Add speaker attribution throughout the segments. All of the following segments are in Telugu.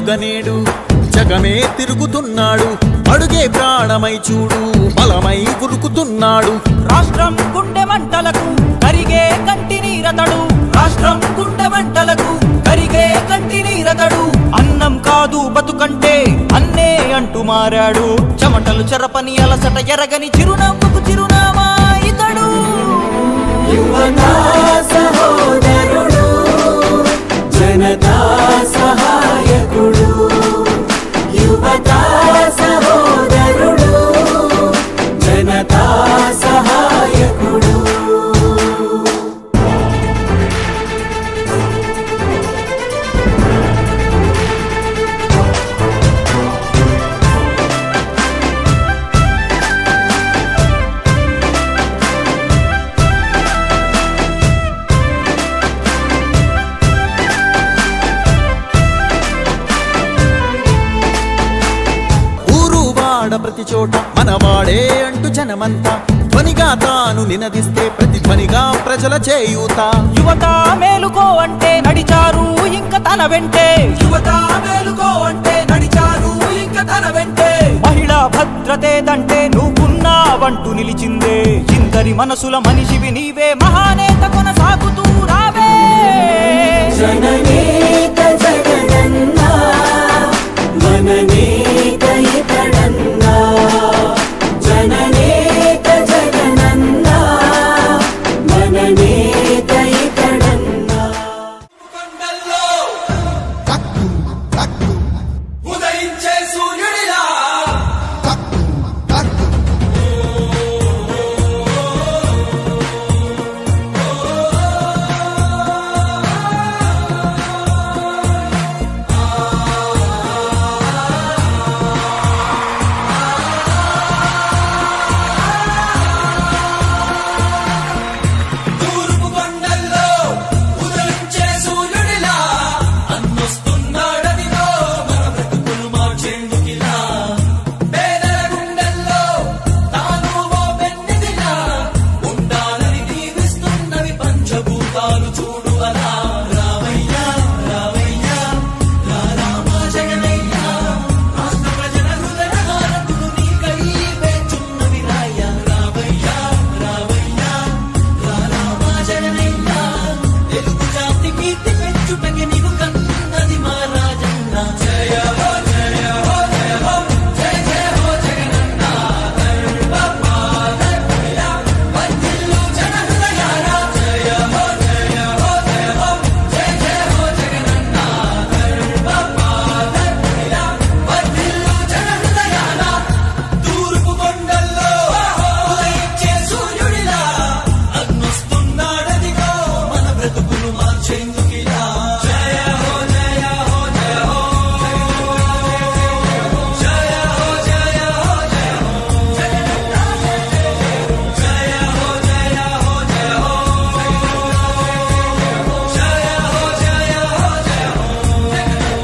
Speaker 1: నేడు జగమే తిరుగుతున్నాడు అడుగే ప్రాణమై చూడు బలమై ఉరుకుతున్నాడు
Speaker 2: రాష్ట్రం గుండె మంటలకు కరిగే కంటి నీరతడు రాష్ట్రం గుండె మంటలకు కరిగే కంటి నీరతడు అన్నం కాదు బతుకంటే అన్నే అంటూ మారాడు చెమటలు చెరపని అలసట ఎరగని చిరునవ్వుకు చిరునామా ఇతడు
Speaker 3: యువతా సహోదరుడు జనతా సహాయకుడు యువతా సహోదరుడు జనతా సహాయకుడు
Speaker 1: ఊరు వాడ ప్రతి చోట మనవాడే అంటూ జనమంతా ధ్వనిగా తాను నినదిస్తే ప్రతిధ్వనిగా ప్రజల చేయూత
Speaker 2: యువత మేలుకో అంటే నడిచారు ఇంక తన వెంటే యువత మేలుకో అంటే నడిచారు ఇంక తన వెంటే మహిళా భద్రతేదంటే నువ్వున్నావంటూ నిలిచిందే ఇందరి మనసుల మనిషివి నీవే మహానేత కొనసాగుతూ రావే
Speaker 3: జననేత జగనన్నా మననేత ఇతడన్నా జననేత జగనన్నా మననేత ఇతడన్నా
Speaker 4: కొండల్లో ఉదయించే సూర్యుడిలా తూర్పు కొండల్లో ఉదయించే సూర్యుడిలా అన్నొస్తున్నాడదిలో మన బ్రతుకులు మార్చేందుకిలా పేదల గుండెల్లో తాను ఓ పెన్నిదిలా ఉండాలని దీవిస్తున్నవి పంచభూతాలు చూడు అలా రావయ్యా రావయ్యా రా రామా జగనయ్యా రాష్ట్ర ప్రజల హృదయ హారతులు నీకై వేచున్నవి రాయ్యా రావయ్యా రావయ్యా రా రామా జగనయ్యా తెలుగు జాతి కీర్తి పెంచుటకి నీవు కన్నది మా రాజన్న జయ హో జయ హో జయ హో జయ జయ హో జగనన్న ధర్మ పాదయ వర్ధిల్లు జన హృదయాల జయ హో జయ హో జయ హో జయ జయ హో జగనన్న ధర్మ పాదయ వర్ధిల్లు జన హృదయాల తూర్పు కొండల్లో ఉదయించే సూర్యుడిలా అన్నొస్తున్నాడదిగో మన బ్రతుకులు మార్చేందుకిలా జయ హో జయ హో జయ హో జయ హో జయ హో జయ హో జయ హో జయ హో జయ హో జయ హో జయ హో జయ హో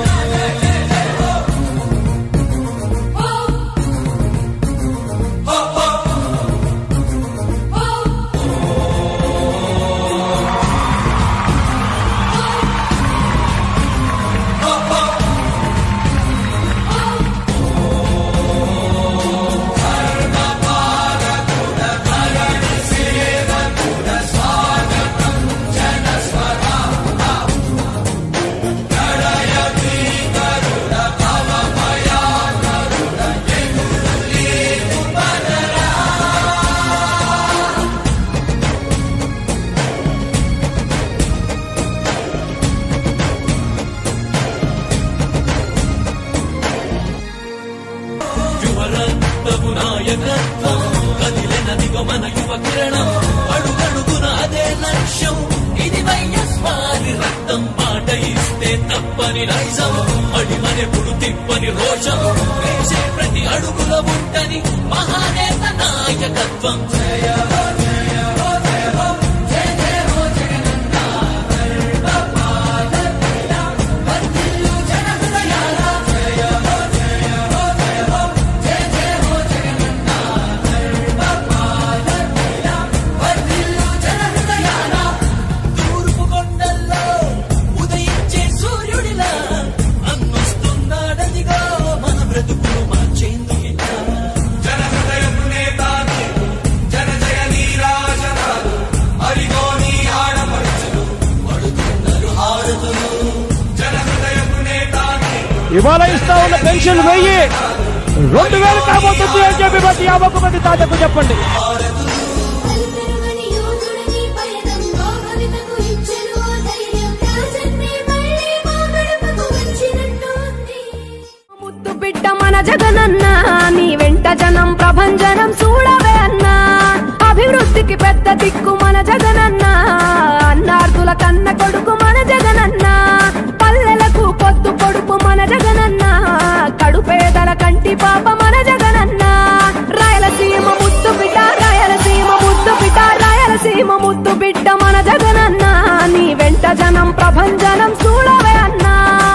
Speaker 4: హో హో యువరత్నపు నాయకత్వం కదిలినదిగో మన యువ కిరణం అడుగడుగున అదే లక్ష్యం ఇది వైఎస్వారి రక్తం మాట ఇస్తే తప్పని నైజం అడిమనెప్పుడు తిప్పని రోషం వేసే ప్రతి అడుగుల ఉంటని మహానేత నాయకత్వం జయ హో జయ హో జయ హో జయ జయ హో జగనన్న ధర్మ పాదయ వర్ధిల్లు జన హృదయాల జయ హో జయ హో జయ హో జయ జయ హో జగనన్న ధర్మ పాదయ వర్ధిల్లు జన హృదయాల తూర్పు కొండల్లో ఉదయించే సూర్యుడిలా అన్నొస్తున్నా
Speaker 5: ఇవాళ ఇస్తా ఉన్న పెన్షన్ వెయ్యి రెండు వేలు కాబోతుంది అని చెప్పి ప్రతి యాభై ఒక్క మంది తాతకు చెప్పండి
Speaker 6: పెరుగని యోధుడని పయనంలో భవితకు ఇచ్చెను ఆ ధైర్యం రాజన్నే మళ్ళీ మా గడపకు వచ్చినట్టుంది
Speaker 7: ముద్దు బిడ్డ మన జగనన్న నీ వెంట జనం ప్రభంజనం చూడవే అన్నా అభివృద్ధికి పెద్ద దిక్కు మన జగనన్న అన్నార్థుల కన్న కొడుకు మన జగనన్న పల్లెలకు పొద్దు పొడుపు మన జగనన్న కడుపేదల కంటి పాప మన జగనన్న రాయలసీమ ముద్దు బిడ్డ రాయలసీమ ముద్దు బిడ్డ రాయలసీమ ముద్దు బిడ్డ మన జగనన్న నీ వెంట జనం ప్రభంజనం చూడవే అన్నా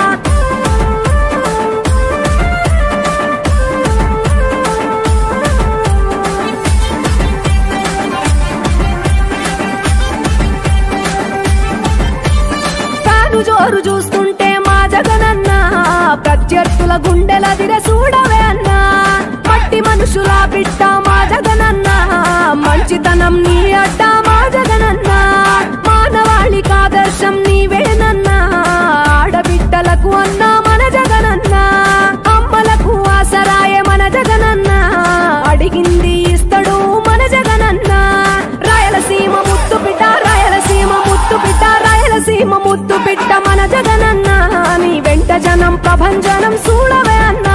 Speaker 7: తాను జోరు చూస్తుంటే మా జగనన్న ప్రత్యర్థుల గుండెల దిర చూడవే అన్నా మట్టి మనుషుల బిడ్డ మా జగనన్న మంచితనం నీ అడ్డ మా జగనన్న మానవాళికి ఆదర్శం నీవేనన్నా ఆడబిడ్డలకు అన్నా మన జగనన్న అమ్మలకు ఆసరాయ మన జగనన్న అడిగింది ఇస్తడు మన జగనన్న రాయలసీమ ముద్దు బిడ్డ రాయలసీమ ముద్దు బిడ్డ రాయలసీమ ముద్దు బిడ్డ మన జగనన్న నీ వెంట జనం ప్రభంజనం చూడవే అన్నా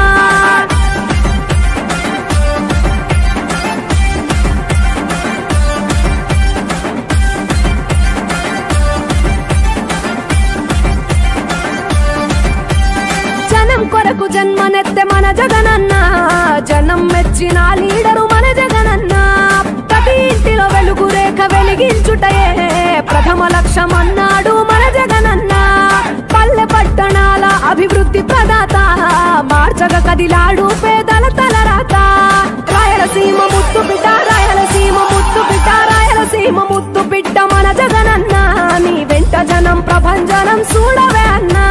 Speaker 7: జనం కొరకు జన్మనెత్తె మన జగనన్న జనం మెచ్చిన లీడరు మన జగనన్న ప్రతి ఇంటిలో వెలుగు రేఖ వెలిగించుటయే ప్రథమ లక్ష్యం అన్నాడు మన జగనన్న పల్లె పట్టణాల అభివృద్ధి ప్రదాత మార్చగ కదిలాడు పేదల తలరాత రాయలసీమ ముద్దు బిడ్డ రాయలసీమ ముద్దు బిడ్డ రాయలసీమ ముద్దు బిడ్డ మన జగనన్న నీ వెంట జనం ప్రభంజనం చూడవే అన్నా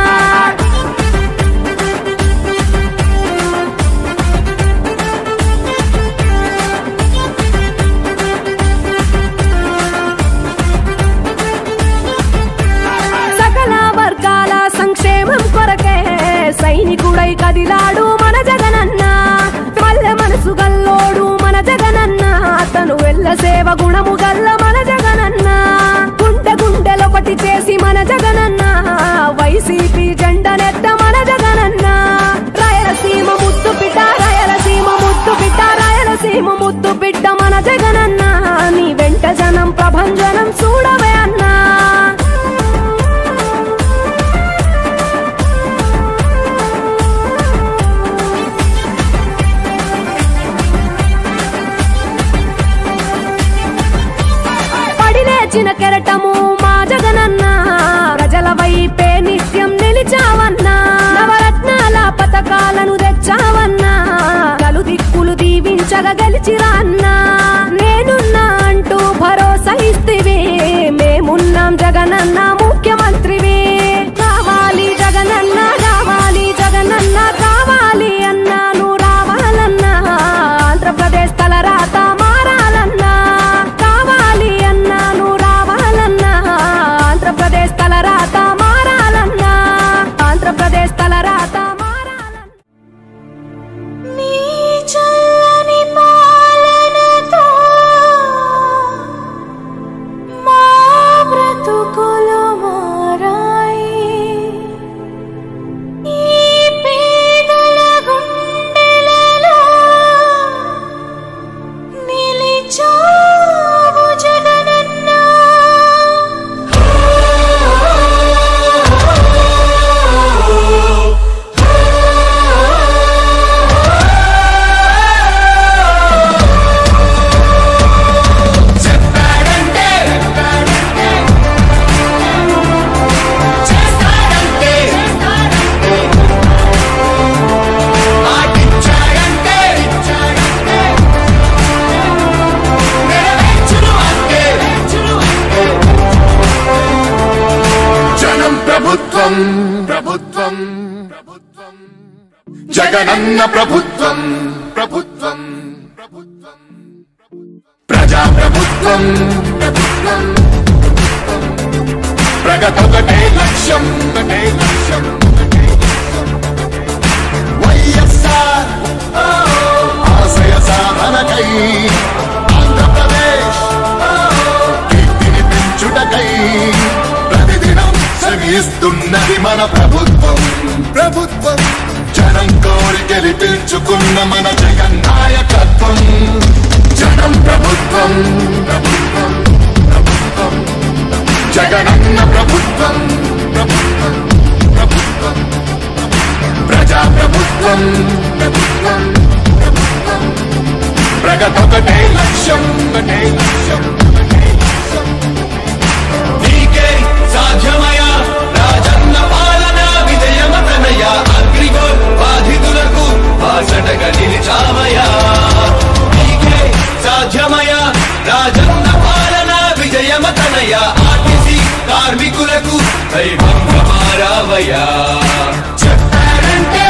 Speaker 7: సకల వర్గాల సంక్షేమం కొరకే సైనికుడై కదిలాడు మన జగనన్న పల్లె మనసు గల్లోడు మన జగనన్న అతను వెళ్ళ సేవ గుణము గల్ల మన జగనన్న గుండె గుండెలొకటి చేసి మన జగనన్న వైసీపీ జెండనెత్త మన జగనన్న రాయలసీమ ముద్దు బిడ్డ రాయలసీమ ముద్దు బిడ్డ రాయలసీమ ముద్దు బిడ్డ మన జగనన్న నీ వెంట జనం ప్రభంజనం చూడవే అన్నా పడి లేచిన కెరటము మా జగనన్న ప్రజల వైపే నిత్యం నిలిచావన్నా నవరత్నాల పథకాలను తెచ్చావన్నా నలు దిక్కులు దీవించగా గెలిచిరా అన్నా నేనున్నా అంటూ భరోసా ఇస్తివి మేమున్నాం జగనన్న ముఖ్యమంత్రివి కావాలి జగనన్న రావాలి జగనన్న కావాలి అన్నాను రావాలన్నా ఆంధ్రప్రదేశ్ తలరాత మారాలన్నా కావాలి అన్నాను రావాలన్నా ఆంధ్రప్రదేశ్ తలరాత మారాలన్నా ఆంధ్రప్రదేశ్ తలరాత మారాలన్నా
Speaker 6: నీ చల్లని పాలనతో మా బ్రతుకులు మారాయి ఈ పేదల గుండెలలో నిలిచావు జగనన్నా
Speaker 4: చెప్పాడంటే చేస్తాడంటే మాటిచ్చాడంటే నెరవేర్చును అంతే జనం ప్రభుత్వం ప్రభుత్వం ప్రభుత్వం జగనన్న ప్రభుత్వం ప్రభుత్వం ప్రభుత్వం ప్రజా ప్రభుత్వం ప్రభుత్వం ప్రగతొకటే లక్ష్యం ఒకటే లక్ష్యం ఒకటే లక్ష్యం
Speaker 8: మన ప్రభుత్వం ప్రభుత్వం జనం కోరి గెలిపించుకున్న మన జగన్ నాయకత్వం జనం ప్రభుత్వం ప్రభుత్వం ప్రభుత్వం జగనన్న ప్రభుత్వం ప్రభుత్వం ప్రభుత్వం ప్రజా ప్రభుత్వం ప్రభుత్వం ప్రభుత్వం ప్రగతొకటే లక్ష్యం ఒకటే లక్ష్యం ఒకటే లక్ష్యం
Speaker 4: నీకే సాధ్యమయ రాజన్న పాలన విజయమతనయ అగ్రిగోల్ బాధితులకు బాసటగా నిలిచామయ నీకే సాధ్యమయ రాజన్న పాలన విజయమతనయ ఆర్టీసీ కార్మికులకు దైవంగా మారావయ్యా చెప్పారంటే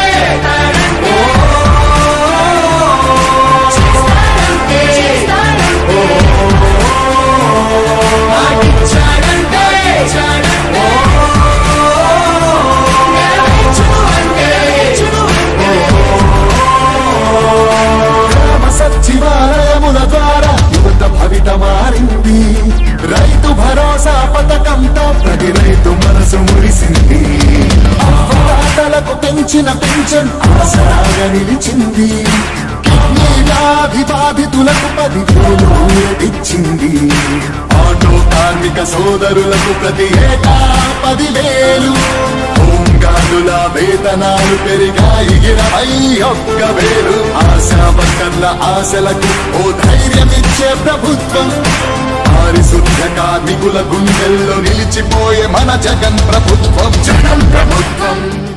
Speaker 8: గ్రామ సచివాలయముల ద్వారా యువత భవిత మారింది రైతు భరోసా పథకంతో ప్రతి రైతు మనసు మురిసింది అవ్వదాతలకు పెంచిన పెన్షన్ ఆసరాగా నిలిచింది కిడ్నీ వ్యాధి బాధితులకు పదివేలు ఊరటిచ్చింది ఆటో కార్మిక సోదరులకు ప్రతి ఏటా పదివేలు హోంగార్డుల వేతనాలు పెరిగాయి ఇరవై ఒక్క వేలు ఆశా వర్కర్ల ఆశలకు ఓ ధైర్యమిచ్చే ప్రభుత్వం పారిశుద్ధ కార్మికుల గుండెల్లో నిలిచిపోయే మన జగన్ ప్రభుత్వం జగన్ ప్రభుత్వం